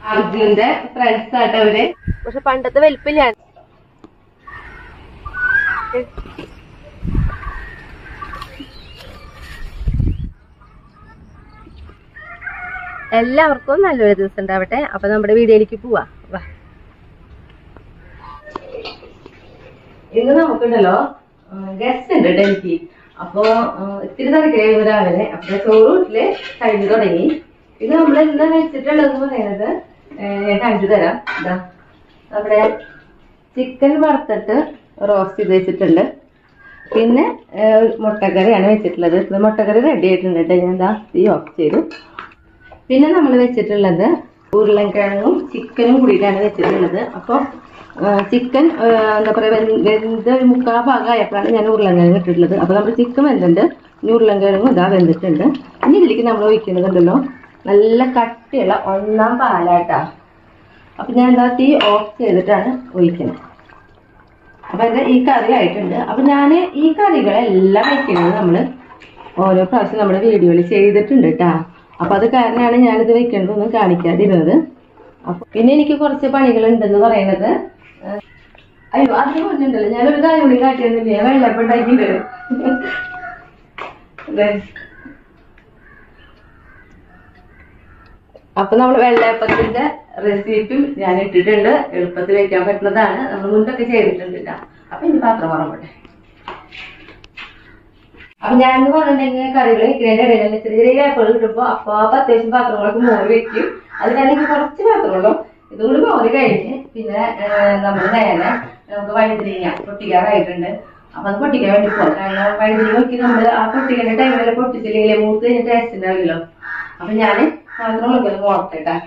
അർജുന്റെ ഫ്രണ്ട്സ് ആയിട്ട് അവര് പക്ഷെ പണ്ടത്തെ വലിപ്പില്ല എല്ലാവർക്കും നല്ലൊരു ദിവസം ഉണ്ടാവട്ടെ അപ്പൊ നമ്മുടെ വീഡിയോയിലേക്ക് പോവാ വാ ഇന്ന് നമുക്കുണ്ടല്ലോ ഗസ്റ്റ് ഉണ്ട് കേട്ടോ എനിക്ക് അപ്പൊ ആ, ഇത്തിരി തിരക്കായിരുന്നു രാവിലെ അപ്പൊ ചോറ് വീട്ടില് കഴിഞ്ഞു തുടങ്ങി ഇത് നമ്മൾ ഇന്ന് വെച്ചിട്ടുള്ളതെന്ന് പറയുന്നത് ഏ, ഞാൻ കാണിച്ചു തരാം ഇതാ നമ്മുടെ ചിക്കൻ വറുത്തിട്ട് റോസ്റ്റ് ചെയ്ത് വെച്ചിട്ടുണ്ട് പിന്നെ ഏ, മുട്ടക്കറിയാണ് വെച്ചിട്ടുള്ളത് ഇപ്പൊ മുട്ടക്കറി റെഡി ആയിട്ടുണ്ട് കേട്ടോ ഞാൻ എന്താ തീ ഓഫ് ചെയ്തു പിന്നെ നമ്മൾ വെച്ചിട്ടുള്ളത് ഉരുളൻകിഴങ്ങും ചിക്കനും കൂടിയിട്ടാണ് വെച്ചിട്ടുള്ളത് അപ്പോൾ ചിക്കൻ എന്താ പറയുക വെന്ത ഒരു മുക്കാൽ ഭാഗമായപ്പോഴാണ് ഞാൻ ഉരുളൻകിഴങ്ങ് ഇട്ടിട്ടുള്ളത് അപ്പോൾ നമ്മുടെ ചിക്കൻ വെന്തുണ്ട് ഇനി ഉരുളൻകിഴങ്ങും ഇതാ വെന്തിട്ടുണ്ട് ഇനി ഇതിലേക്ക് നമ്മൾ ഒഴിക്കുന്നതുണ്ടല്ലോ നല്ല കട്ടിയുള്ള ഒന്നാം പാലാട്ടാ അപ്പം ഞാൻ എന്താ തീ ഓഫ് ചെയ്തിട്ടാണ് ഒഴിക്കുന്നത് അപ്പം എൻ്റെ ഈ കറി ആയിട്ടുണ്ട് അപ്പം ഞാൻ ഈ കറികളെല്ലാം വെക്കുന്നത് നമ്മൾ ഓരോ പ്രാവശ്യം നമ്മുടെ വീഡിയോയിൽ ചെയ്തിട്ടുണ്ട് കേട്ടാ അപ്പൊ അത് കാരണമാണ് ഞാനിത് വെക്കേണ്ടതൊന്നും കാണിക്കാതിരുന്നത് അപ്പൊ പിന്നെ എനിക്ക് കുറച്ച് പണികൾ ഉണ്ടെന്ന് പറയുന്നത് ഏഹ്, അയ്യോ അതിന് പറഞ്ഞിട്ടുണ്ടല്ലോ ഞാനൊരു കാര്യം കൂടി കാട്ടിയിരുന്നില്ലേ വെള്ളപ്പം ഉണ്ടാക്കിയിട്ട് ദേ. അപ്പൊ നമ്മൾ വെള്ളയപ്പത്തിന്റെ റെസിപ്പിയും ഞാൻ ഇട്ടിട്ടുണ്ട് എളുപ്പത്തിൽ വെക്കാൻ പറ്റുന്നതാണ് നമ്മൾ മുൻപൊക്കെ ചെയ്തിട്ടുണ്ട് ട്ടാ. അപ്പൊ ഇനി പാത്രം മറന്നോട്ടെ അപ്പൊ ഞാൻ പറഞ്ഞിട്ടുണ്ടെങ്കിൽ കറികൾ വെക്കുന്നതിന്റെ ഇടയിൽ തന്നെ ചെറിയ ചെറിയ ഗ്യാപ്പുകൾ കിട്ടുമ്പോ അപ്പൊ അപ്പൊ അത്യാവശ്യം പാത്രങ്ങളൊക്കെ മോറി വെക്കും അത് കാരണം എനിക്ക് കുറച്ച് പാത്രമുള്ളൂ ഇതും കൂടി മോറി കഴിഞ്ഞ് പിന്നെ നമ്മൾ നേരെ നമുക്ക് വഴുതിരിങ്ങ പൊട്ടിക്കാറായിട്ടുണ്ട് അപ്പൊ അത് പൊട്ടിക്കാൻ വേണ്ടി പോകാം കാരണം വഴുതിരിങ്ങ നോക്കി നമ്മൾ ആ പൊട്ടിക്കേണ്ട ടൈമിൽ പൊട്ടിച്ചില്ലെങ്കിൽ മൂത്ത് കഴിഞ്ഞ ടേസ്റ്റ് ഉണ്ടാവില്ലല്ലോ അപ്പൊ ഞാൻ പാത്രങ്ങളൊക്കെ ഒന്ന് മോർത്തേട്ടാ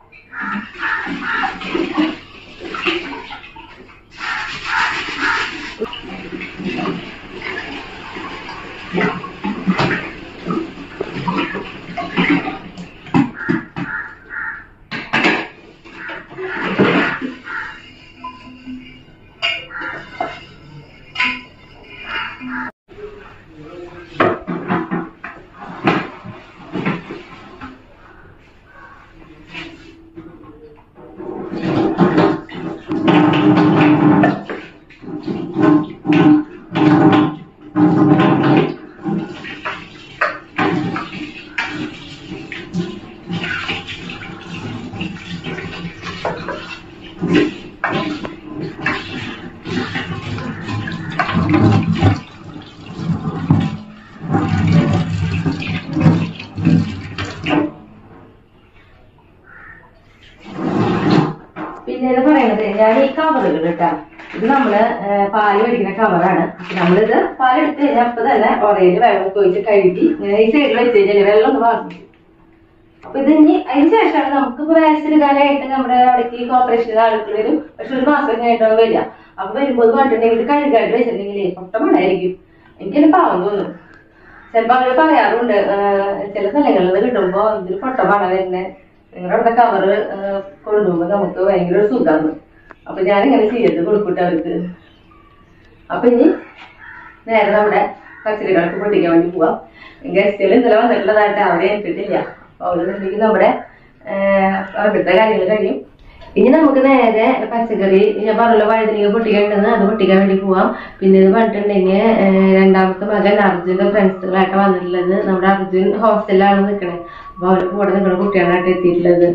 പിന്നെ ഇത് പറയണത് ഞാൻ ഈ കവറുകൾ കേട്ടാ ഇത് നമ്മള് ഏഹ്, പാല് മേടിക്കുന്ന കവറാണ് അപ്പൊ നമ്മളിത് പാൽ എടുത്ത് കഴിഞ്ഞാൽ അപ്പൊ തന്നെ ഓറയിൽ വെള്ളം ഒഴിച്ച് കഴുകി ഇങ്ങനെ ഈ സൈഡിൽ വെച്ച് കഴിഞ്ഞാൽ വെള്ളം ഒന്ന് വാങ്ങി അപ്പൊ ഇത് ഇനി അതിന് ശേഷമാണ് നമുക്ക് പ്രയാസത്തിനെടുക്കാനായിട്ട് നമ്മുടെ അവിടേക്ക് കോർപ്പറേഷനിലെ ആളുകൾ വരും പക്ഷെ ഒരു മാസം കഴിഞ്ഞിട്ടാണ് വരിക അപ്പൊ വരുമ്പോൾ പറഞ്ഞിട്ടുണ്ടെങ്കിൽ ഇത് കഴുകായിട്ട് വെച്ചിട്ടുണ്ടെങ്കിലേ പൊട്ടമണായിരിക്കും എനിക്കെന്നെ പാവം തോന്നും ചിലപ്പോ അവര് പറയാറുണ്ട് ഏഹ്, ചില സ്ഥലങ്ങളിൽ നിന്ന് കിട്ടുമ്പോ ഇതിൽ പൊട്ടമാണ് വരുന്നത് നിങ്ങളുടെ അവിടെ കവറ് കൊണ്ടുപോകുമ്പോ നമുക്ക് ഭയങ്കര ഒരു സുഖമാണ് അപ്പൊ ഞാനിങ്ങനെ ചെയ്യരുത് കൊടുക്കൂട്ടെ അവർക്ക് അപ്പൊ ഇനി നേരെ നമ്മുടെ പച്ചക്കറികൾക്ക് പൊട്ടിക്കാൻ വേണ്ടി പോവാം ഗസ്റ്റുകൾ ഇന്നലെ വന്നിട്ടുള്ളതായിട്ട് അവരെ ഏറ്റിട്ടില്ല അപ്പൊ അവരുണ്ടെങ്കിൽ നമ്മുടെ ഏഹ്, അവിടുത്തെ കാര്യങ്ങൾ കഴിയും ഇനി നമുക്ക് നേരെ പച്ചക്കറി ഞാൻ പറഞ്ഞല്ലോ വഴുതനങ്ങ പൊട്ടിക്കേണ്ടത് അത് പൊട്ടിക്കാൻ വേണ്ടി പോവാം പിന്നെ ഇത് പറഞ്ഞിട്ടുണ്ടെങ്കിൽ ഏഹ്, രണ്ടാമത്തെ മകൻ അർജുന്റെ ഫ്രണ്ട്സുകളായിട്ട് വന്നിട്ടുള്ളത് നമ്മുടെ അർജുൻ ഹോസ്റ്റലിലാണ് നിൽക്കണേ അപ്പൊ അവരുടെ കൂടെ നിൽക്കുന്ന കുട്ടികളായിട്ട് എത്തിയിട്ടുള്ളത്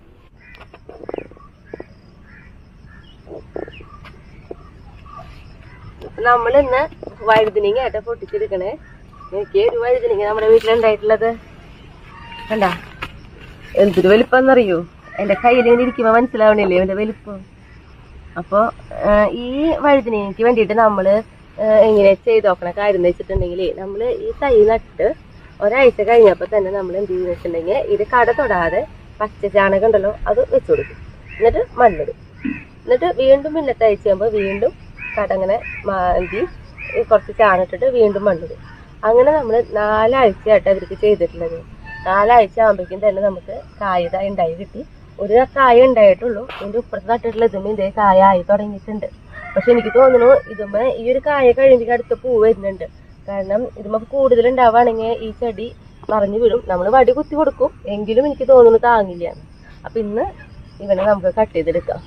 നമ്മൾ ഇന്ന് വഴുതിനിങ്ങ ആയിട്ട് പൊട്ടിച്ചെടുക്കണേ എനിക്ക് ഒരു വഴുതിനിങ്ങ നമ്മുടെ വീട്ടിലുണ്ടായിട്ടുള്ളത് കണ്ട എന്തൊരു വലിപ്പമെന്നറിയോ എന്റെ കയ്യിൽ ഇങ്ങനെ ഇരിക്കുമ്പോ മനസ്സിലാവണില്ലേ എന്റെ വലിപ്പം അപ്പൊ ഈ വഴുതിനിങ്ങക്ക് വേണ്ടിയിട്ട് നമ്മള് ആ, എങ്ങനെ ചെയ്ത് നോക്കണ കാര്യം എന്ന് വെച്ചിട്ടുണ്ടെങ്കിൽ നമ്മള് ഈ തൈ നട്ട് ഒരാഴ്ച കഴിഞ്ഞപ്പോ തന്നെ നമ്മൾ എന്ത് ചെയ്യുന്ന വെച്ചിട്ടുണ്ടെങ്കിൽ ഇത് കട തൊടാതെ പച്ച ചാണകം ഉണ്ടല്ലോ അത് വെച്ചു കൊടുക്കും എന്നിട്ട് മണ്ണിടും എന്നിട്ട് വീണ്ടും പിന്നത്തെ ആഴ്ച ആകുമ്പോൾ വീണ്ടും കടങ്ങനെ മാന്തി ഈ കുറച്ച് ചാണിട്ടിട്ട് വീണ്ടും മണ്ണിടും അങ്ങനെ നമ്മൾ നാലാഴ്ചയായിട്ട് അവർക്ക് ചെയ്തിട്ടുള്ളത് നാലാഴ്ച ആകുമ്പോഴേക്കും തന്നെ നമുക്ക് കായ ഇതാ ഉണ്ടായി കിട്ടി ഒരു കായ ഉണ്ടായിട്ടുള്ളൂ ഇതിന്റെ ഇപ്പുറത്ത് നട്ടിട്ടുള്ള ഇതുമ്മ ഇതേ കായ ആയി തുടങ്ങിയിട്ടുണ്ട് പക്ഷെ എനിക്ക് തോന്നുന്നു ഇതുമ്മ ഈ ഒരു കായ കഴിയുമ്പോൾ അടുത്ത പൂ വരുന്നുണ്ട് കാരണം ഇതുമ്മ കൂടുതൽ ഉണ്ടാവുകയാണെങ്കിൽ ഈ ചെടി മറിഞ്ഞു വീഴും നമ്മൾ വടി കുത്തി കൊടുക്കും എങ്കിലും എനിക്ക് തോന്നുന്നു താങ്ങില്ല അപ്പൊ ഇന്ന് ഇവനെ നമുക്ക് കട്ട് ചെയ്തെടുക്കാം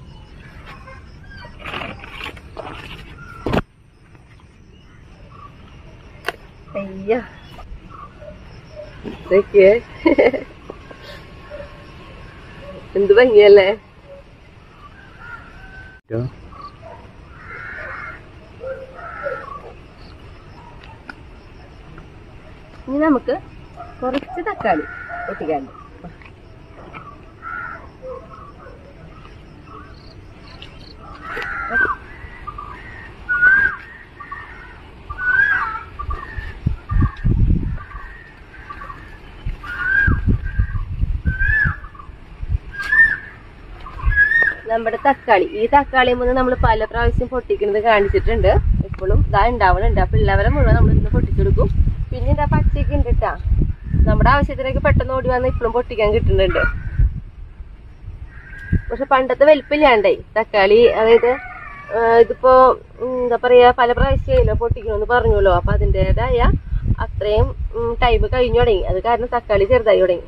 അയ്യ ഇതൊക്കെ എന്ത് ഭംഗിയല്ലേ ഇനി നമുക്ക് കുറച്ച് തക്കാളി പൊട്ടിക്കാണ്ട് നമ്മുടെ തക്കാളി ഈ തക്കാളി മുതൽ നമ്മൾ പല പ്രാവശ്യം പൊട്ടിക്കുന്നത് കാണിച്ചിട്ടുണ്ട് ഇപ്പോഴും ഇതാ ഉണ്ടാവണുണ്ട് അപ്പൊ ഉള്ളവരെ മുഴുവൻ നമ്മൾ ഇന്ന് പൊട്ടിച്ചെടുക്കും പിന്നെ ഇതാ പച്ചയ്ക്ക് ഉണ്ട് ട്ടാ നമ്മുടെ ആവശ്യത്തിനൊക്കെ പെട്ടെന്ന് ഓടി വന്ന് ഇപ്പോഴും പൊട്ടിക്കാൻ കിട്ടുന്നുണ്ട് പക്ഷെ പണ്ടത്തെ വലിപ്പില്ലാണ്ടേ തക്കാളി അതായത് ആ, ഇതിപ്പോ ഉം, എന്താ പറയാ പല പ്രാവശ്യമല്ലോ പൊട്ടിക്കണമെന്ന് പറഞ്ഞല്ലോ അപ്പൊ അതിൻ്റെതായ അത്രയും ടൈം കഴിഞ്ഞു തുടങ്ങി അത് കാരണം തക്കാളി ചെറുതായി തുടങ്ങി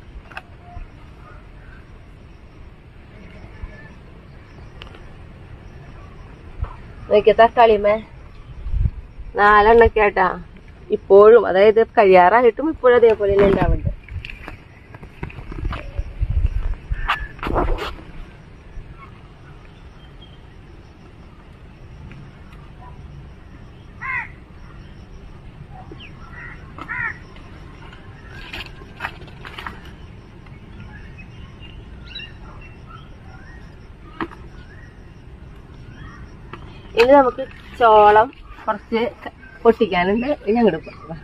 നോക്കിയ തക്കാളിമേ നാലെണ്ണൊക്കെ ആട്ടാ ഇപ്പോഴും അതായത് കഴിയാറായിട്ടും ഇപ്പോഴും അതേപോലെ തന്നെ ഉണ്ടാവുന്നുണ്ട് ഇനി നമുക്ക് ചോളം കുറച്ച് ക- പൊട്ടിക്കാനുണ്ട് ഇനി അങ്ങോട്ട് പോവാം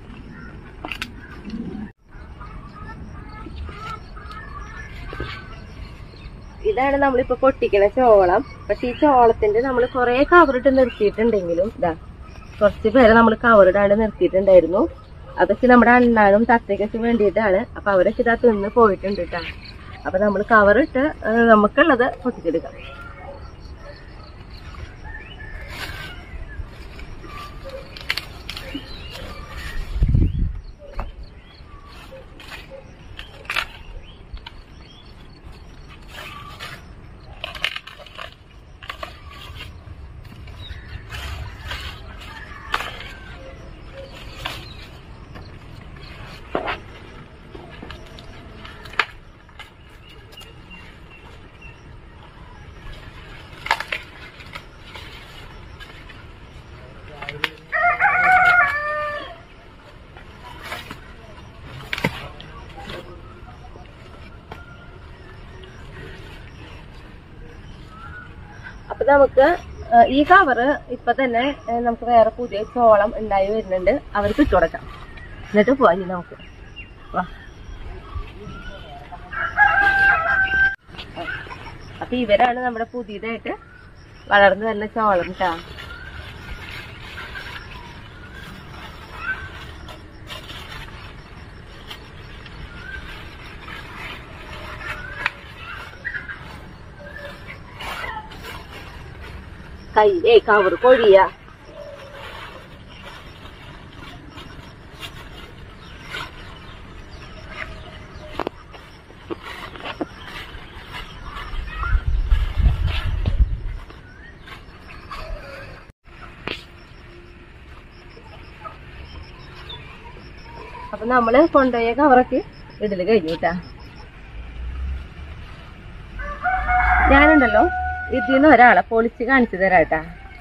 ഇതാണ് നമ്മളിപ്പോ പൊട്ടിക്കണ ചോളം പക്ഷെ ഈ ചോളത്തിന്റെ നമ്മൾ കുറെ കവറിട്ട് നിർത്തിയിട്ടുണ്ടെങ്കിലും ഇതാ കുറച്ച് പേരെ നമ്മൾ കവറിടാണ്ട് നിർത്തിയിട്ടുണ്ടായിരുന്നു അതൊക്കെ നമ്മുടെ അണ്ണാനും തത്തയ്ക്കൊക്കെ വേണ്ടിയിട്ടാണ് അപ്പൊ അവരൊക്കെ ഇതാ തിന്ന് പോയിട്ടുണ്ട് കേട്ടാ അപ്പൊ നമ്മൾ കവറിട്ട് ഏഹ്, നമുക്കുള്ളത് പൊട്ടിച്ചെടുക്കാം അപ്പൊ നമുക്ക് ആ, ഈ കവറ് ഇപ്പൊ തന്നെ ഏ, നമുക്ക് വേറെ പുതിയ ചോളം ഉണ്ടായി വരുന്നുണ്ട് അവർക്ക് ഇട്ട് കൊടുക്കാം എന്നിട്ട് പോവാ ഇനി നമുക്ക് വാ അപ്പൊ ഇവരാണ് നമ്മുടെ പുതിയതായിട്ട് വളർന്നു വരുന്ന ചോളം കേട്ടാ കൈ ഏ കവർ കൊഴിയ അപ്പൊ നമ്മള് കൊണ്ടുപോയ കവറൊക്കെ ഇടല് കഴിഞ്ഞു കേട്ടാ ഞാനുണ്ടല്ലോ ഇതിന്ന് ഒരാളെ പൊളിച്ച് കാണിച്ചു തരാട്ടാ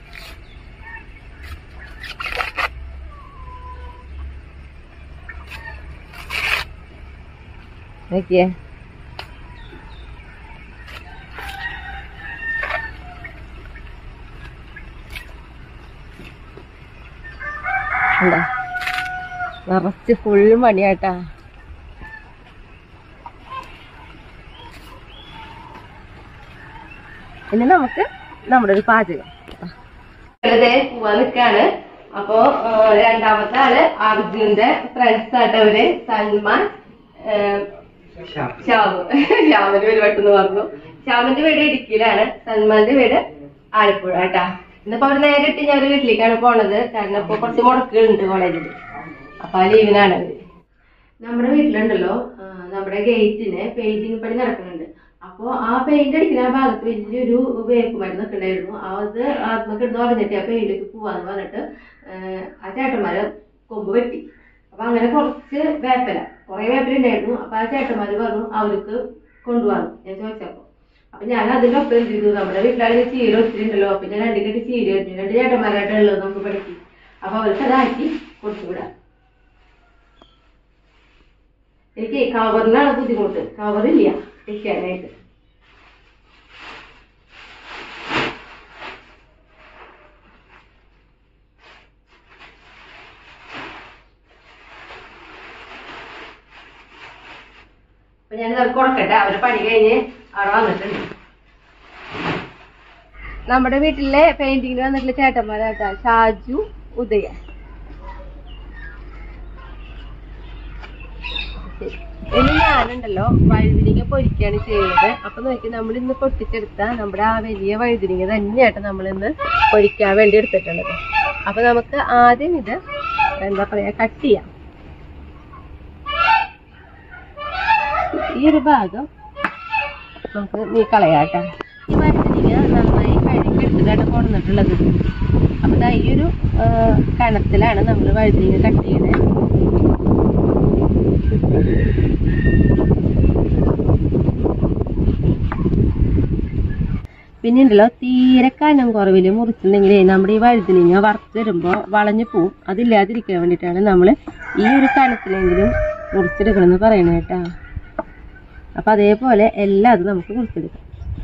നോക്കിയേ എന്താ നിറച്ച് ഫുള്ള് മണിയാട്ടാ ഇനി നമുക്ക് നമ്മുടെ ഒരു പാചകം പോവാൻ നിൽക്കാണ് അപ്പോ ആ, രണ്ടാമത്തെ ആള് അർജുന്റെ ഫ്രണ്ട്സ് ആയിട്ടവര് സൽമാൻ ആ, ശ്യാമ് ശ്യാമിന്റെ വീട് പെട്ടെന്ന് പറഞ്ഞു ശ്യാമിന്റെ വീട് ഇടുക്കിയിലാണ് സൽമാന്റെ വീട് ആലപ്പുഴ കേട്ടാ ഇന്നിപ്പോ അവര് നേരിട്ട് ഞാൻ ഒരു വീട്ടിലേക്കാണ് പോണത് കാരണം ഇപ്പൊ കുറച്ച് മുടക്കുകളുണ്ട് കോളേജിൽ അപ്പൊ ആ ലീവിനാണ് അവര് നമ്മുടെ വീട്ടിലുണ്ടല്ലോ ആ, നമ്മുടെ ഗേറ്റിന് പെയിന്റിങ് പണി നടക്കുന്നുണ്ട് അപ്പൊ ആ പെയിന്റ് അടിക്കുന്ന ആ ഭാഗത്ത് വലിയൊരു വേപ്പ് മരുന്നൊക്കെ ഉണ്ടായിരുന്നു അത് ആത്മക്ക് എടുത്ത് പറഞ്ഞിട്ട് ആ പെയിന്റിലേക്ക് പോവാന്ന് പറഞ്ഞിട്ട് ഏഹ് ആ ചേട്ടന്മാര് കൊമ്പ് വെട്ടി അപ്പൊ അങ്ങനെ കുറച്ച് വേപ്പല കുറെ വേപ്പല ഉണ്ടായിരുന്നു അപ്പൊ ആ ചേട്ടന്മാര് പറഞ്ഞു അവർക്ക് കൊണ്ടുപോകാൻ ഞാൻ ചോദിച്ചപ്പോ അപ്പൊ ഞാൻ അതിലൊപ്പം എന്ത് ചെയ്തു നമ്മുടെ വീട്ടിലാണെങ്കിൽ ചീര ഒത്തിരി ഉണ്ടല്ലോ അപ്പൊ ഞാൻ രണ്ട് കെട്ടി ചീര വെച്ചു രണ്ട് ചേട്ടന്മാരായിട്ട് ഉള്ളത് നമുക്ക് പഠിക്കും അപ്പൊ അവർക്ക് അതാക്കി കൊടുത്തു വിടാം എനിക്ക് കവറിലാണ് ബുദ്ധിമുട്ട് കവറില്ല വെക്കാനായിട്ട് അപ്പൊ ഞാൻ അത് കൊടുക്കട്ടെ അവരെ പണി കഴിഞ്ഞ് അവിടെ വന്നിട്ടുണ്ട് നമ്മുടെ വീട്ടിലെ പെയിന്റിങ്ങിന് വന്നിട്ടുള്ള ചേട്ടന്മാരാട്ടാ ഷാജു ഉദയ ശരി. ഇനി ഞാനുണ്ടല്ലോ വഴുതിരിങ്ങ പൊരിക്കുകയാണ് ചെയ്യുന്നത് അപ്പൊ നോക്കി നമ്മൾ ഇന്ന് പൊട്ടിച്ചെടുത്ത നമ്മുടെ ആ വലിയ വഴുതിരിങ്ങ തന്നെയായിട്ട് നമ്മൾ ഇന്ന് പൊരിക്കാൻ വേണ്ടി എടുത്തിട്ടുള്ളത് അപ്പൊ നമുക്ക് ആദ്യം ഇത് എന്താ പറയാ കട്ട് ചെയ്യാം ഈ ഒരു ഭാഗം നമുക്ക് നീ കളയാട്ടാ ഈ വഴുതിരിങ്ങ നന്നായി കഴുകിയെടുത്തിട്ടാണ് കൊണ്ടുവന്നിട്ടുള്ളത് അപ്പൊ ദാ ഈ ഒരു ആ, കണത്തിലാണ് നമ്മൾ വഴുതിരിങ്ങ കട്ട് ചെയ്യുന്നത് പിന്നെ ഉണ്ടല്ലോ തീരെ കനം കുറവില് മുറിച്ചിട്ടുണ്ടെങ്കിലേ നമ്മുടെ ഈ വഴുതിനിങ്ങ വറുത്ത് വരുമ്പോ വളഞ്ഞു പോവും അതില്ലാതിരിക്കാൻ വേണ്ടിയിട്ടാണ് നമ്മൾ ഈ ഒരു കനത്തിലെങ്കിലും മുറിച്ചെടുക്കണം എന്ന് പറയണേ കേട്ടാ അപ്പൊ അതേപോലെ എല്ലാം അത് നമുക്ക് മുറിച്ചെടുക്കാം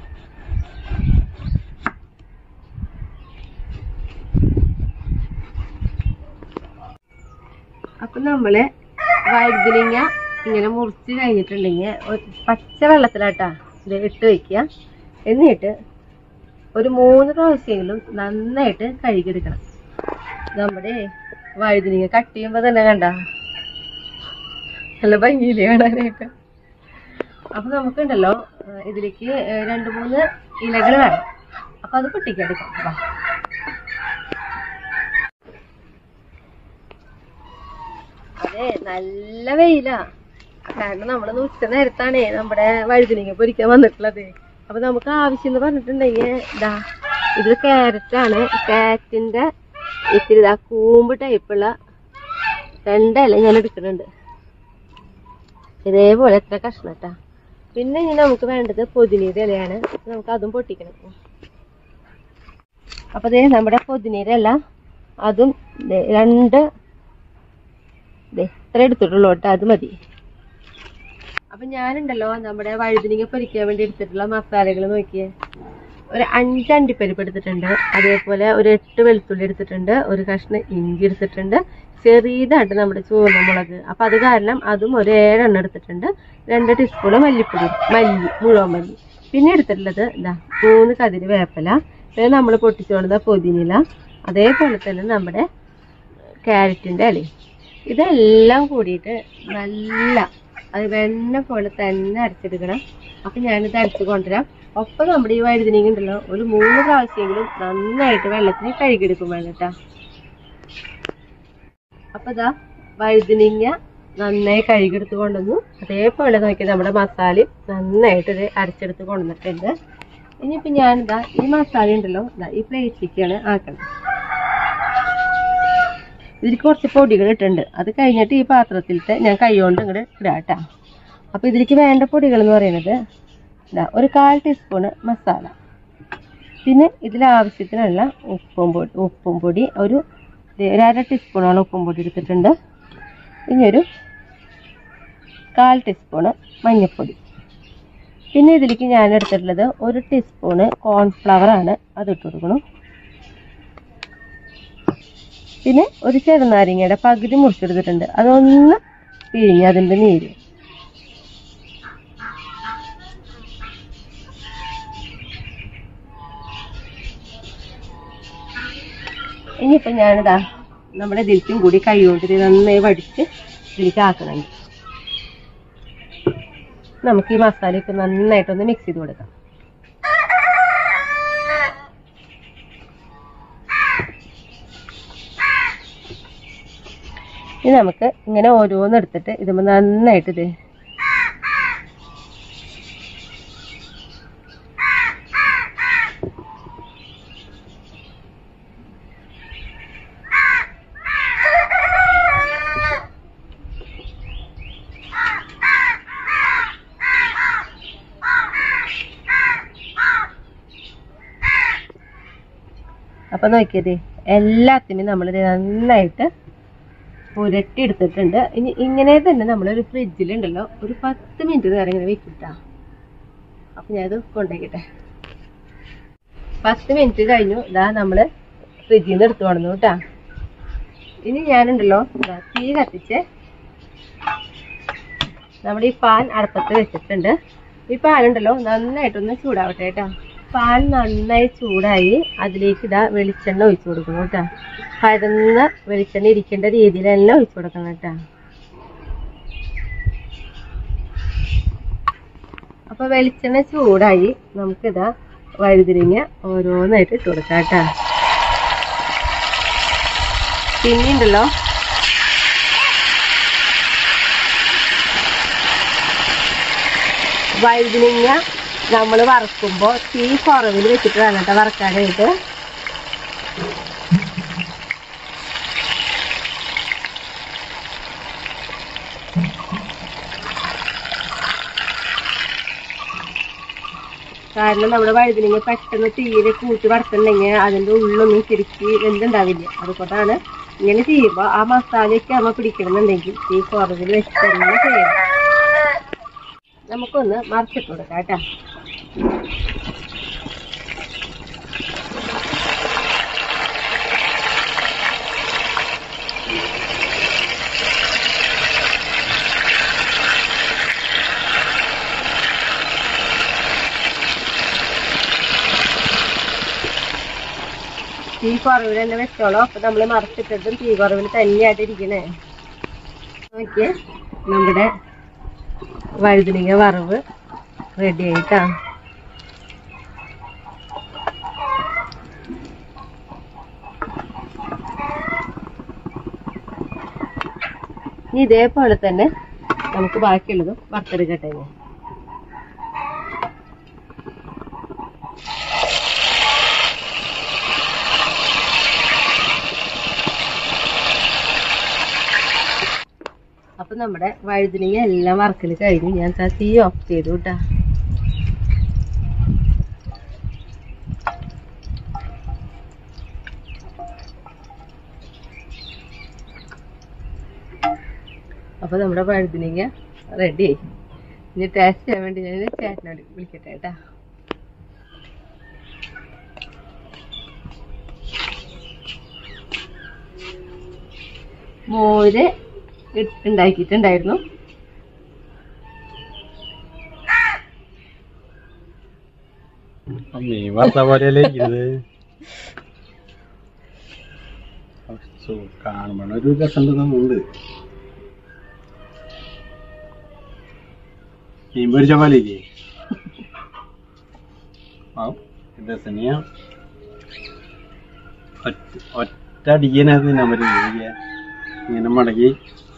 അപ്പൊ നമ്മള് വഴുതിലിങ്ങ ഇങ്ങനെ മുറിച്ച് കഴിഞ്ഞിട്ടുണ്ടെങ്കിൽ ഒരു പച്ച വെള്ളത്തിലാട്ടാ ഇത് ഇട്ട് വെക്കുക എന്നിട്ട് ഒരു മൂന്ന് പ്രാവശ്യമെങ്കിലും നന്നായിട്ട് കഴുകിയെടുക്കണം നമ്മുടെ വഴുതിലിങ്ങ കട്ട് ചെയ്യുമ്പോ തന്നെ കണ്ട നല്ല ഭംഗിയില്ലേ കാണാനായിട്ട് അപ്പൊ നമുക്കുണ്ടല്ലോ ഏഹ് ഇതിലേക്ക് ഏഹ് രണ്ട് മൂന്ന് ഇലകൾ വേണം അപ്പൊ അത് പൊട്ടിക്കെടുക്കാം വാ. അതെ നല്ല വെയിലാ കാരണം നമ്മള് ഉച്ച നേരത്താണേ നമ്മുടെ വഴുതിനിങ്ങ പൊരിക്കാൻ വന്നിട്ടുള്ളത് അപ്പൊ നമുക്ക് ആവശ്യം എന്ന് പറഞ്ഞിട്ടുണ്ടെങ്കിൽ ഇതാ ഇത് ക്യാരറ്റ് ആണ് ക്യാരറ്റിന്റെ ഇത്തിരി ഇതാ കൂമ്പ് ടൈപ്പുള്ള രണ്ടില ഞാൻ എടുക്കുന്നുണ്ട് ഇതേപോലെ എത്ര കഷ്ണട്ടാ പിന്നെ ഇനി നമുക്ക് വേണ്ടത് പൊതിനീര ഇലയാണ് അപ്പൊ നമുക്ക് അതും പൊട്ടിക്കണം അപ്പൊ ദേ നമ്മുടെ പൊതിനീര ഇല അതും ദേ രണ്ട് ദേ ഇത്ര എടുത്തിട്ടുള്ളൂ കേട്ടോ അത് മതി അപ്പൊ ഞാനുണ്ടല്ലോ നമ്മുടെ വഴുതിനിങ്ങ പൊരിക്കാൻ വേണ്ടി എടുത്തിട്ടുള്ള മസാലകൾ നോക്കിയേ ഒരു അഞ്ച് അണ്ടിപ്പരിപ്പ് എടുത്തിട്ടുണ്ട് അതേപോലെ ഒരു എട്ട് വെളുത്തുള്ളി എടുത്തിട്ടുണ്ട് ഒരു കഷ്ണം ഇഞ്ചി എടുത്തിട്ടുണ്ട് ചെറിയതായിട്ട് നമ്മുടെ ചുവന്ന മുളക് അപ്പൊ അത് കാരണം അതും ഒരു ഏഴെണ്ണം എടുത്തിട്ടുണ്ട് രണ്ട് ടീസ്പൂണ് മല്ലിപ്പൊടി മല്ലി മുഴുവൻ മല്ലി പിന്നെ എടുത്തിട്ടുള്ളത് ഇതാ മൂന്ന് കതിര് വേപ്പല പിന്നെ നമ്മൾ പൊട്ടിച്ചുകൊണ്ട പൊതിനില അതേപോലെ തന്നെ നമ്മുടെ ക്യാരറ്റിന്റെ ഇല ഇതെല്ലാം കൂടിയിട്ട് നല്ല അത് വെണ്ണ പോലെ തന്നെ അരച്ചെടുക്കണം അപ്പൊ ഞാനിത് അരച്ച് കൊണ്ടുവരാം ഒപ്പം നമ്മുടെ ഈ വഴുതിനിങ്ങ ഉണ്ടല്ലോ ഒരു മൂന്ന് പ്രാവശ്യമെങ്കിലും നന്നായിട്ട് വെള്ളത്തിന് കഴുകിയെടുക്കും വേണം കേട്ടാ അപ്പൊ ഇതാ വഴുതിനിങ്ങ നന്നായി കഴുകിയെടുത്ത് കൊണ്ടുവന്നു അതേപോലെ നോക്കി നമ്മുടെ മസാലയും നന്നായിട്ട് ഇത് അരച്ചെടുത്ത് കൊണ്ടുവന്നിട്ടുണ്ട് ഇനിയിപ്പോ ഞാനിതാ ഈ മസാല ഉണ്ടല്ലോ ഇതാ ഈ പ്ലേറ്റിലേക്കാണ് ആക്കണം ഇതിൽ കുറച്ച് പൊടികൾ ഇട്ടുണ്ട് അത് കഴിഞ്ഞിട്ട് ഈ പാത്രത്തിലത്തെ ഞാൻ കൈകൊണ്ട് ഇങ്ങോട്ട് ഇടാട്ടാ അപ്പൊ ഇതിലേക്ക് വേണ്ട പൊടികൾ എന്ന് പറയുന്നത് ഇതാ ഒരു കാൽ ടീസ്പൂണ് മസാല പിന്നെ ഇതിൽ ആവശ്യത്തിനുള്ള ഉപ്പും പൊടി ഉപ്പും പൊടി ഒരു ദേ ഒരു അര ടീസ്പൂണോളം ഉപ്പും പൊടി എടുത്തിട്ടുണ്ട് ഇനി ഒരു കാൽ ടീസ്പൂണ് മഞ്ഞൾപ്പൊടി പിന്നെ ഇതിലേക്ക് ഞാൻ എടുത്തിട്ടുള്ളത് ഒരു ടീസ്പൂണ് കോൺഫ്ലവർ ആണ് അത് ഇട്ട് കൊടുക്കണം പിന്നെ ഒരു ചെറുനാരങ്ങയുടെ പകുതി മുറിച്ചെടുത്തിട്ടുണ്ട് അതൊന്ന് പിഴിഞ്ഞ് അതിന്റെ നീര് ഇനിയിപ്പോ ഞാനിതാ നമ്മുടെ ഇതിൽക്കും കൂടി കൈ കൊണ്ട് ഇത് നന്നായി വടിച്ച് ഇതിലേക്ക് ആക്കുന്നുണ്ട് നമുക്ക് ഈ മസാല ഇപ്പൊ നന്നായിട്ടൊന്ന് മിക്സ് ചെയ്ത് കൊടുക്കാം ഇനി നമുക്ക് ഇങ്ങനെ ഓരോന്ന് എടുത്തിട്ട് ഇതുമ്പോൾ നന്നായിട്ട് ഇത് അപ്പൊ നോക്കിയതേ എല്ലാത്തിനും നമ്മൾ നന്നായിട്ട് പുരട്ടി എടുത്തിട്ടുണ്ട് ഇനി ഇങ്ങനെ തന്നെ നമ്മൾ ഒരു ഫ്രിഡ്ജിലുണ്ടല്ലോ ഒരു പത്ത് മിനിറ്റ് നേരം ഇങ്ങനെ വെക്കിട്ടാ അപ്പൊ ഞാനത് കൊണ്ടുപോയിക്കട്ടെ പത്ത് മിനിറ്റ് കഴിഞ്ഞു ഇതാ നമ്മള് ഫ്രിഡ്ജിൽ നിന്ന് എടുത്തു കൊണ്ടു കേട്ടാ ഇനി ഞാനുണ്ടല്ലോ ദാ തീ കത്തിച്ച് നമ്മുടെ ഈ പാൻ അടുപ്പത്ത് വെച്ചിട്ടുണ്ട് ഈ പാനുണ്ടല്ലോ നന്നായിട്ടൊന്ന് ചൂടാവട്ടെ കേട്ടോ പാൻ നന്നായി ചൂടായി അതിലേക്ക് ഇതാ വെളിച്ചെണ്ണ ഒഴിച്ചു കൊടുക്കണം കേട്ടോ പരന്ന വെളിച്ചെണ്ണ ഇരിക്കേണ്ട രീതിയിൽ എല്ലാം ഒഴിച്ചു കൊടുക്കണം കേട്ടോ അപ്പൊ വെളിച്ചെണ്ണ ചൂടായി നമുക്കിതാ വഴുതിരിങ്ങ ഓരോന്നായിട്ട് ഇട്ട് കൊടുക്കാം കേട്ടോ പിന്നെയുണ്ടല്ലോ വഴുതിനിങ്ങ നമ്മൾ വറക്കുമ്പോൾ തീ കുറവിൽ വെച്ചിട്ട് വേണം കേട്ടോ വറക്കാനായിട്ട് കാരണം നമ്മുടെ വഴുതിനിങ്ങ പെട്ടെന്ന് തീരെ കൂട്ടി വറുത്തുണ്ടെങ്കിൽ അതിന്റെ ഉള്ളൊന്നും ശരിക്ക് വെന്തുണ്ടാവില്ല അതുകൊണ്ടാണ് ഇങ്ങനെ ചെയ്യുമ്പോൾ ആ മസാലയൊക്കെ ആകുമ്പോൾ പിടിക്കണമെന്നുണ്ടെങ്കിൽ തീ കുറവിൽ വെച്ച് തന്നെ ചെയ്യണം നമുക്കൊന്ന് മറിച്ചിട്ട് കൊടുക്കാം കേട്ടോ തീ കുറവിൽ തന്നെ വെച്ചോളൂ അപ്പൊ നമ്മള് മറിച്ചിട്ടിട്ടും തീ കുറവിൽ തന്നെയായിട്ട് ഇരിക്കണേ നോക്കിയേ നമ്മുടെ വഴുതനങ്ങ വറവ് റെഡി ആയിട്ടാ ഇനി ഇതേപോലെ തന്നെ നമുക്ക് ബാക്കിയുള്ളതും വറുത്തെടുക്കട്ടെ ഇനി. അപ്പൊ നമ്മുടെ വഴുതനങ്ങ എല്ലാം വറക്കല് കഴിഞ്ഞു ഞാൻ ദാ തീ ഓഫ് ചെയ്തു കേട്ടാ അപ്പൊ നമ്മുടെ വഴുതനങ്ങ റെഡി ആയി ഇനി ടേസ്റ്റ് ചെയ്യാൻ വേണ്ടി ഞാൻ ചേട്ടനോട് വിളിക്കട്ടെ കേട്ടാ മോര് ഇട്ട് ഉണ്ടാക്കിയിട്ടുണ്ടായിരുന്നു മീൻ വറുത്ത പോലെയല്ലേ ഇത് കാണുമ്പോൾ ഒരു രസം തോന്നുന്നുണ്ട് മീൻ പൊരിച്ച പോലെയില്ലേ ആ രസനിയ ഒറ്റ ഒറ്റ അടിക്കാനത് തിന്നാൻ പറ്റില്ല ഇങ്ങനെ മടക്കി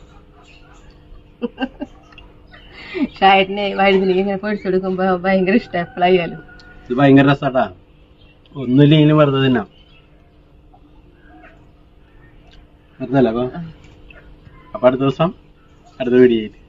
ഷായട്ടിനെ വഴുതനങ്ങ ഇങ്ങനെ പൊടിച്ചെടുക്കുമ്പോ ഭയങ്കര ഇഷ്ടം എപ്പോഴായാലും ഇത് ഭയങ്കര രസാട്ടാ ഒന്നുമില്ലെങ്കിലും വെറുതെ തിന്നാം വെറുതെ അപ്പൊ അപ്പൊ അടുത്ത ദിവസം അടുത്ത വീഡിയോ ആയിട്ട്